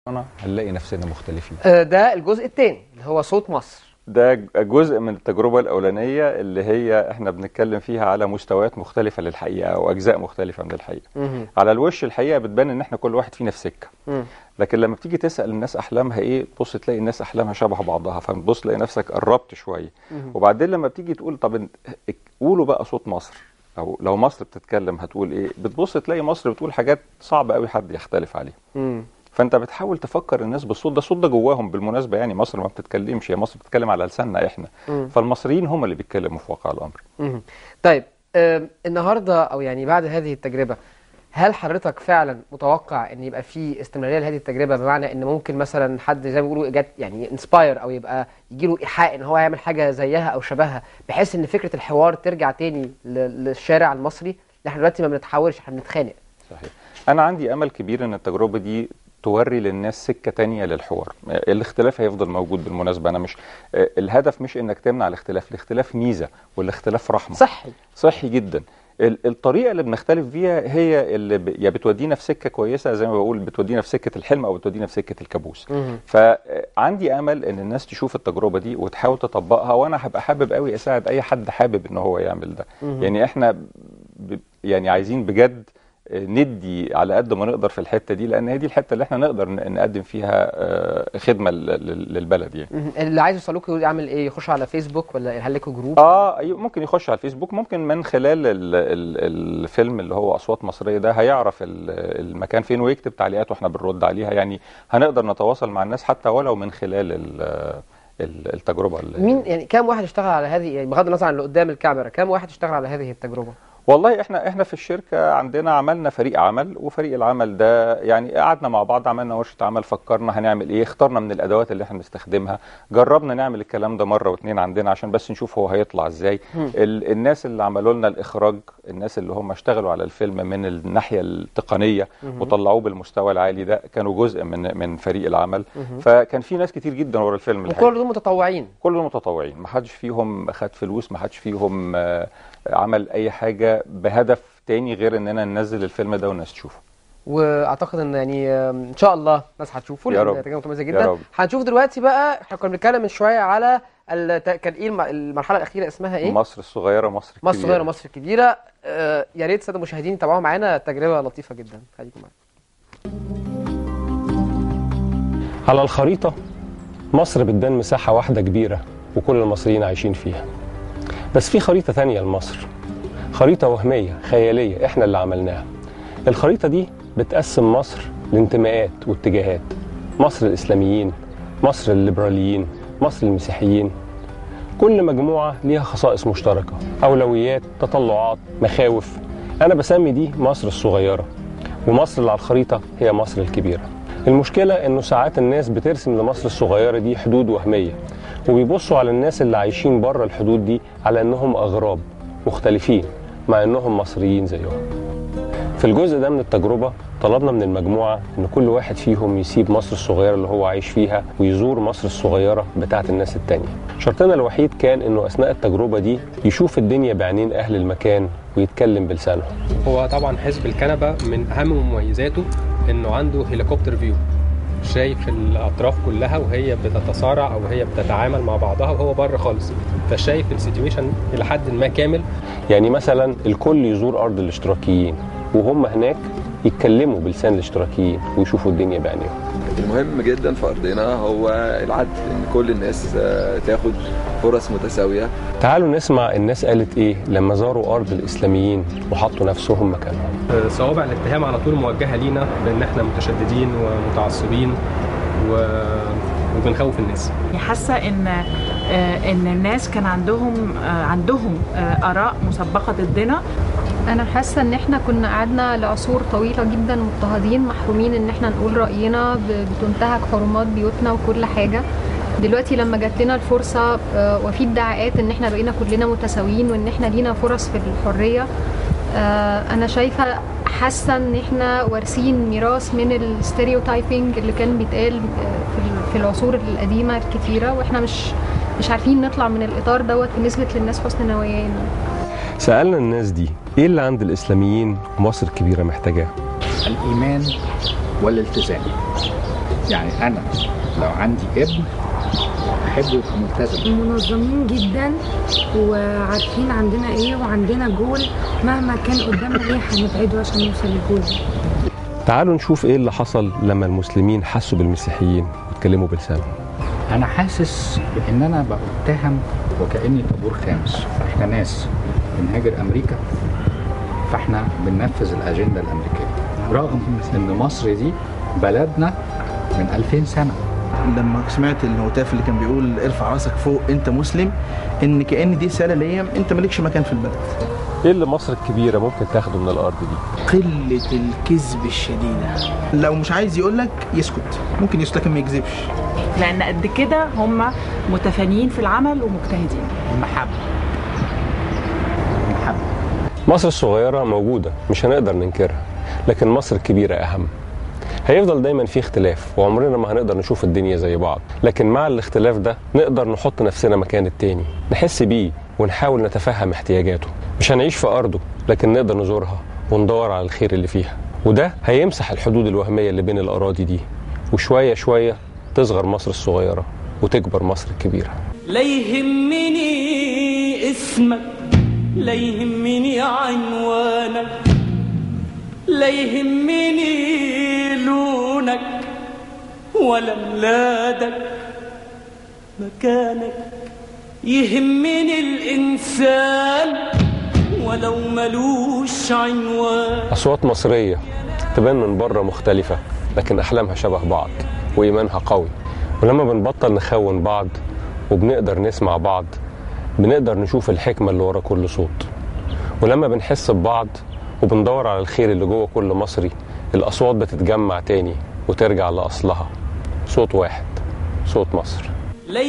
هنلاقي نفسنا مختلفين آه، ده الجزء الثاني اللي هو صوت مصر ده جزء من التجربة الأولانية اللي هي احنا بنتكلم فيها على مستويات مختلفة للحقيقة أو أجزاء مختلفة من الحقيقة مهم. على الوش الحقيقة بتبان إن احنا كل واحد فينا في سكة مم. لكن لما بتيجي تسأل الناس أحلامها إيه تبص تلاقي الناس أحلامها شبه بعضها فبتبص تلاقي نفسك قربت شوية مهم. وبعدين لما بتيجي تقول طب انت- قولوا بقى صوت مصر أو لو مصر بتتكلم هتقول إيه بتبص تلاقي مصر بتقول حاجات صعبة قوي حد يختلف عليها مم. فانت بتحاول تفكر الناس بالصوت ده الصوت ده جواهم بالمناسبه يعني مصر ما بتتكلمش هي مصر بتتكلم على لساننا احنا مم. فالمصريين هم اللي بيتكلموا في واقع الامر مهم. طيب آم، النهارده او يعني بعد هذه التجربه هل حضرتك فعلا متوقع ان يبقى في استمراريه لهذه التجربه بمعنى ان ممكن مثلا حد زي ما بيقولوا جت يعني انسباير او يبقى يجي له ايحاء ان هو يعمل حاجه زيها او شبهها بحيث ان فكره الحوار ترجع تاني ل- للشارع المصري احنا دلوقتي ما بنتحاورش احنا بنتخانق صحيح انا عندي امل كبير ان التجربه دي توري للناس سكه تانية للحوار الاختلاف هيفضل موجود بالمناسبه انا مش الهدف مش انك تمنع الاختلاف الاختلاف ميزه والاختلاف رحمه صحي صحي جدا ال- الطريقه اللي بنختلف فيها هي اللي ب... يا بتودينا في سكه كويسه زي ما بقول بتودينا في سكه الحلم او بتودينا في سكه الكابوس مهم. فعندي امل ان الناس تشوف التجربه دي وتحاول تطبقها وانا هبقى حابب قوي اساعد اي حد حابب ان هو يعمل ده مهم. يعني احنا ب... يعني عايزين بجد ندي على قد ما نقدر في الحته دي لان هي دي الحته اللي احنا نقدر ن- نقدم فيها آه، خدمه لل- لل- للبلد يعني مهم. اللي عايز يوصل لكم يعمل ايه يخش على فيسبوك ولا هل لكم جروب اه أيوة، ممكن يخش على الفيسبوك ممكن من خلال ال ال الفيلم اللي هو اصوات مصريه ده هيعرف ال- المكان فين ويكتب تعليقات واحنا بنرد عليها يعني هنقدر نتواصل مع الناس حتى ولو من خلال ال ال التجربه ال- مين يعني كام واحد اشتغل على هذه يعني بغض النظر عن اللي قدام الكاميرا كام واحد اشتغل على هذه التجربه والله احنا احنا في الشركه عندنا عملنا فريق عمل وفريق العمل ده يعني قعدنا مع بعض عملنا ورشه عمل فكرنا هنعمل ايه اخترنا من الادوات اللي احنا بنستخدمها جربنا نعمل الكلام ده مره واتنين عندنا عشان بس نشوف هو هيطلع ازاي ال الناس اللي عملوا لنا الاخراج الناس اللي هم اشتغلوا على الفيلم من الناحيه التقنيه وطلعوه بالمستوى العالي ده كانوا جزء من من فريق العمل فكان في ناس كتير جدا ورا الفيلم الحقيقة. وكل دول متطوعين كلهم متطوعين ما حدش فيهم خد فلوس ما حدش فيهم آه، عمل اي حاجه بهدف تاني غير اننا ننزل الفيلم ده والناس تشوفه واعتقد ان يعني آم، ان شاء الله الناس هتشوفه يا لأن رب. تجربه متميزه يا جدا رب. هنشوف دلوقتي بقى احنا كنا بنتكلم من شويه على الت... كان ايه الم- المرحله الاخيره اسمها ايه مصر الصغيره مصر الكبيره مصر الصغيره مصر الكبيره آه يا ريت الساده المشاهدين يتابعوها معانا تجربه لطيفه جدا خليكم معانا على الخريطة مصر بتبان مساحة واحدة كبيرة وكل المصريين عايشين فيها بس في خريطة تانية لمصر خريطة وهمية خيالية احنا اللي عملناها الخريطة دي بتقسم مصر لانتماءات واتجاهات مصر الإسلاميين مصر الليبراليين مصر المسيحيين كل مجموعة ليها خصائص مشتركة أولويات تطلعات مخاوف أنا بسمي دي مصر الصغيرة ومصر اللي على الخريطة هي مصر الكبيرة المشكلة إنه ساعات الناس بترسم لمصر الصغيرة دي حدود وهمية وبيبصوا على الناس اللي عايشين بره الحدود دي على إنهم أغراب مختلفين مع إنهم مصريين زيهم في الجزء ده من التجربة طلبنا من المجموعة إن كل واحد فيهم يسيب مصر الصغيرة اللي هو عايش فيها ويزور مصر الصغيرة بتاعت الناس التانية شرطنا الوحيد كان إنه أثناء التجربة دي يشوف الدنيا بعينين أهل المكان ويتكلم بلسانهم هو طبعا حزب الكنبه من اهم مميزاته انه عنده هليكوبتر فيو شايف الاطراف كلها وهي بتتصارع او هي بتتعامل مع بعضها وهو بره خالص فشايف السيتويشن الى حد ما كامل يعني مثلا الكل يزور أرض الاشتراكيين وهم هناك يتكلموا بلسان الاشتراكيين ويشوفوا الدنيا بعينيهم المهم جدا في ارضنا هو العدل ان كل الناس آه، تاخد فرص متساويه تعالوا نسمع الناس قالت إيه لما زاروا أرض الإسلاميين وحطوا نفسهم مكانهم صوابع الاتهام على طول موجهه لينا بان احنا متشددين ومتعصبين و... وبنخوف الناس حاسه ان آه، ان الناس كان عندهم آه، عندهم آه، اراء مسبقه ضدنا انا حاسه ان احنا كنا قعدنا لعصور طويله جدا مضطهدين محرومين ان احنا نقول راينا ب- بتنتهك حرمات بيوتنا وكل حاجه دلوقتي لما جات لنا الفرصه آه، وفي ادعاءات ان احنا بقينا كلنا متساويين وان احنا لينا فرص في الحريه آه، انا شايفه حاسه ان احنا وارثين ميراث من الستيريوتايبنج اللي كان بيتقال آه، في ال- في العصور القديمه الكتيره واحنا مش مش عارفين نطلع من الاطار دوت ونثبت للناس حسن نوايانا سألنا الناس دي إيه اللي عند الإسلاميين مصر الكبيرة محتاجاه الايمان والالتزام يعني انا لو عندي ابن احبه يبقى ملتزم منظمين جدا وعارفين عندنا ايه وعندنا جول مهما كان قدامنا ايه هنبعده عشان نوصل للجول ده تعالوا نشوف ايه اللي حصل لما المسلمين حسوا بالمسيحيين واتكلموا بلسانهم انا حاسس بان انا بتهم وكاني طابور خامس فاحنا ناس بنهاجر امريكا فاحنا بننفذ الاجنده الامريكيه رغم ان مصر دي بلدنا من 2000 سنه لما سمعت الهتاف اللي كان بيقول ارفع راسك فوق انت مسلم ان كان دي رساله ليا انت مالكش مكان في البلد ايه اللي مصر الكبيره ممكن تاخده من الارض دي قله الكذب الشديده لو مش عايز يقول لك يسكت ممكن يسكت لكن ما يكذبش لان قد كده هم متفانيين في العمل ومجتهدين المحبه المحبه مصر الصغيره موجوده مش هنقدر ننكرها لكن مصر الكبيره اهم هيفضل دايما في اختلاف وعمرنا ما هنقدر نشوف الدنيا زي بعض لكن مع الاختلاف ده نقدر نحط نفسنا مكان التاني نحس بيه ونحاول نتفهم احتياجاته مش هنعيش في ارضه لكن نقدر نزورها وندور على الخير اللي فيها وده هيمسح الحدود الوهميه اللي بين الاراضي دي وشويه شويه تصغر مصر الصغيره وتكبر مصر الكبيره لا يهمني اسمك لا يهمني عنوانك لا يهمني لونك ولا ميلادك مكانك يهمني الإنسان ولو ملوش عنوان اصوات مصريه تبان من بره مختلفه لكن احلامها شبه بعض وايمانها قوي ولما بنبطل نخون بعض وبنقدر نسمع بعض بنقدر نشوف الحكمه اللي ورا كل صوت ولما بنحس ببعض وبندور على الخير اللي جوه كل مصري الاصوات بتتجمع تاني وترجع لاصلها صوت واحد صوت مصر لا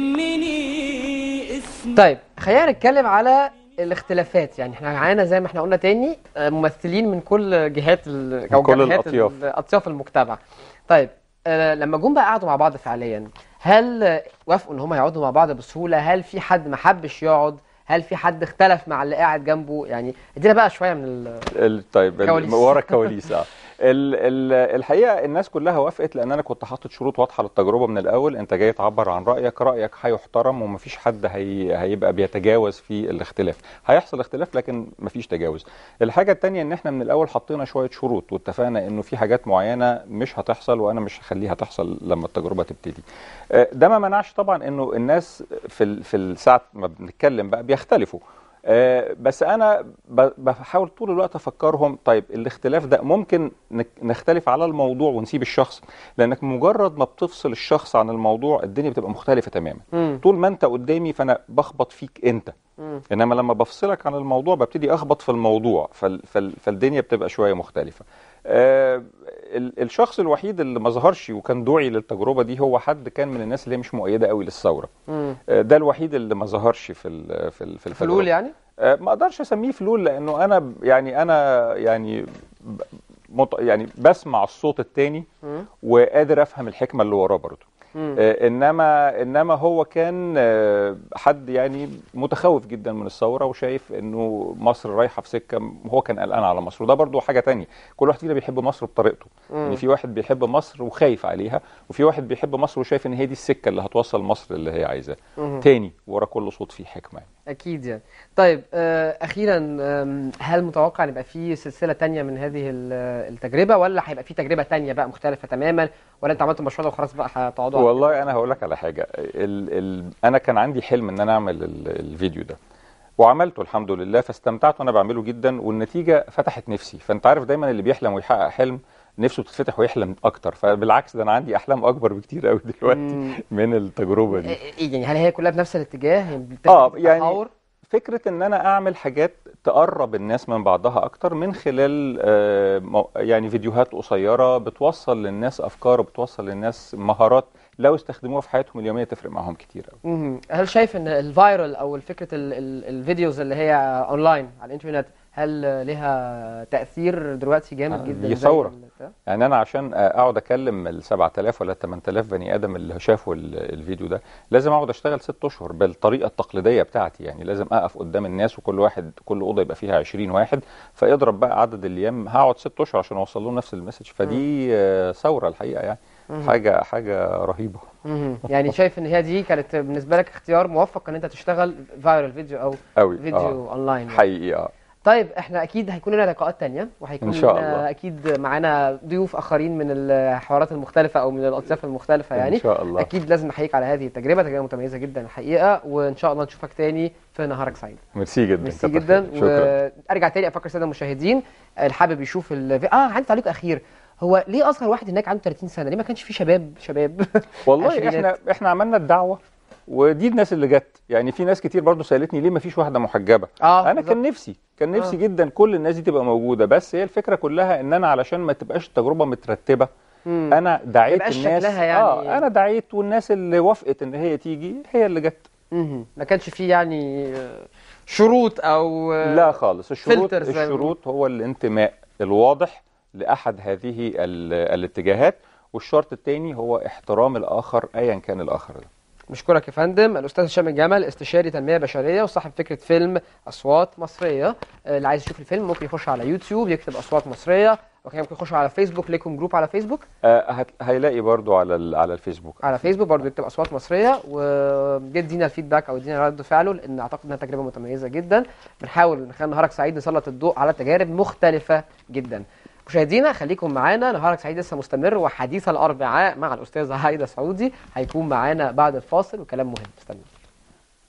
يهمني اسمك طيب خلينا نتكلم على الاختلافات يعني احنا معانا زي ما احنا قلنا تاني آه، ممثلين من كل جهات ال- او من كل جبهات الأطياف. ال- اطياف المجتمع طيب آه، لما جم بقى قعدوا مع بعض فعليا هل آه، وافقوا ان هم يقعدوا مع بعض بسهوله هل في حد ما حبش يقعد هل في حد اختلف مع اللي قاعد جنبه يعني ادينا بقى شويه من ال... ال- طيب ال- كواليس. ورا الكواليس اه ال- ال- الحقيقه الناس كلها وافقت لان انا كنت حاطط شروط واضحه للتجربه من الاول انت جاي تعبر عن رايك رايك هيحترم ومفيش حد هي هيبقى بيتجاوز في الاختلاف هيحصل اختلاف لكن مفيش تجاوز الحاجه الثانيه ان احنا من الاول حطينا شويه شروط واتفقنا انه في حاجات معينه مش هتحصل وانا مش هخليها تحصل لما التجربه تبتدي آه، ده ما منعش طبعا انه الناس في ال- في الساعه ما بنتكلم بقى بيختلفوا آه، بس انا ب- بحاول طول الوقت افكرهم طيب الاختلاف ده ممكن نك- نختلف على الموضوع ونسيب الشخص لانك مجرد ما بتفصل الشخص عن الموضوع الدنيا بتبقى مختلفه تماما مم. طول ما انت قدامي فانا بخبط فيك انت مم. انما لما بفصلك عن الموضوع ببتدي اخبط في الموضوع فال فال فالدنيا بتبقى شويه مختلفه آه ال- الشخص الوحيد اللي ما ظهرش وكان دعي للتجربه دي هو حد كان من الناس اللي هي مش مؤيده قوي للثوره مم. آه، ده الوحيد اللي ما ظهرش في ال في ال في التجربة. فلول يعني آه، ما اقدرش اسميه فلول لانه انا ب- يعني انا يعني ب- مط يعني بسمع الصوت التاني مم. وقادر افهم الحكمه اللي وراه برضه مم. آه، انما انما هو كان آه، حد يعني متخوف جدا من الثوره وشايف انه مصر رايحه في سكه هو كان قلقان على مصر وده برضو حاجه تانية كل واحد فينا بيحب مصر بطريقته مم. يعني في واحد بيحب مصر وخايف عليها وفي واحد بيحب مصر وشايف ان هي دي السكه اللي هتوصل مصر اللي هي عايزاه مم. تاني ورا كل صوت فيه حكمه يعني. اكيد يعني طيب آه، اخيرا آم، هل متوقع ان يبقى في سلسله تانية من هذه ال- التجربه ولا هيبقى في تجربه تانية بقى مختلفه تماما ولا انت عملت المشروع ده وخلاص بقى هتقعدوا على والله انا هقول لك على حاجه ال ال انا كان عندي حلم ان انا اعمل ال الفيديو ده وعملته الحمد لله فاستمتعت وانا بعمله جدا والنتيجه فتحت نفسي فانت عارف دايما اللي بيحلم ويحقق حلم نفسه تتفتح ويحلم اكتر فبالعكس ده انا عندي احلام اكبر بكتير قوي دلوقتي مم. من التجربه دي إيه يعني هل هي كلها بنفس الاتجاه يعني اه بتبقى يعني تحاور؟ فكره ان انا اعمل حاجات تقرب الناس من بعضها اكتر من خلال آه، مو- يعني فيديوهات قصيره بتوصل للناس افكار وبتوصل للناس مهارات لو استخدموها في حياتهم اليوميه تفرق معاهم كتير قوي مهم. هل شايف ان الفايرال او فكره ال ال الفيديوز اللي هي اونلاين على الانترنت هل لها تاثير دلوقتي جامد جدا دي زي ثوره ال- بتاع؟ يعني انا عشان اقعد اكلم ال 7000 ولا 8000 بني ادم اللي شافوا ال- الفيديو ده لازم اقعد اشتغل ست اشهر بالطريقه التقليديه بتاعتي يعني لازم اقف قدام الناس وكل واحد كل اوضه يبقى فيها 20 واحد فاضرب بقى عدد الايام هقعد ست اشهر عشان اوصل لهم نفس المسج فدي آه، ثوره الحقيقه يعني حاجه حاجه رهيبه مهم. يعني شايف ان هي دي كانت بالنسبه لك اختيار موفق ان انت تشتغل فايرال فيديو او قوي فيديو آه. اونلاين يعني. حقيقي اه طيب احنا اكيد هيكون لنا لقاءات تانية وهيكون إن شاء لنا الله. اكيد معانا ضيوف اخرين من الحوارات المختلفه او من الاطياف المختلفه يعني ان شاء الله اكيد لازم نحييك على هذه التجربه تجربه متميزه جدا الحقيقه وان شاء الله نشوفك تاني في نهارك سعيد ميرسي جدا ميرسي كتر جدا خيرك. شكرا وارجع تاني افكر الساده المشاهدين اللي حابب يشوف ال... اه عندي تعليق اخير هو ليه اصغر واحد هناك عنده 30 سنه ليه ما كانش فيه شباب شباب والله عشرينات؟ احنا احنا عملنا الدعوه ودي الناس اللي جت يعني في ناس كتير برضو سالتني ليه ما فيش واحده محجبه اه انا كان نفسي كان نفسي آه. جدا كل الناس دي تبقى موجوده بس هي الفكره كلها ان انا علشان ما تبقاش التجربه مترتبه مم. انا دعيت يبقاش الناس شكلها يعني- اه انا دعيت والناس اللي وافقت ان هي تيجي هي اللي جت مهم. ما كانش فيه يعني آه، شروط او آه، لا خالص الشروط فلتر زي ما الشروط هو الانتماء الواضح لاحد هذه ال- الاتجاهات والشرط الثاني هو احترام الاخر ايا كان الاخر ده بشكرك يا فندم الاستاذ هشام الجمل استشاري تنميه بشريه وصاحب فكره فيلم اصوات مصريه آه، اللي عايز يشوف الفيلم ممكن يخش على يوتيوب يكتب اصوات مصريه وكمان ممكن يخش على فيسبوك ليكم جروب على فيسبوك آه هت- هيلاقي برضو على ال- على الفيسبوك على فيسبوك برضه يكتب اصوات مصريه ويدينا الفيدباك او يدينا رد فعله لان اعتقد انها تجربه متميزه جدا بنحاول نخلي نهارك سعيد نسلط الضوء على تجارب مختلفه جدا مشاهدينا خليكم معانا نهارك سعيد لسه مستمر وحديث الاربعاء مع الاستاذه هايده سعودي هيكون معانا بعد الفاصل وكلام مهم استنوا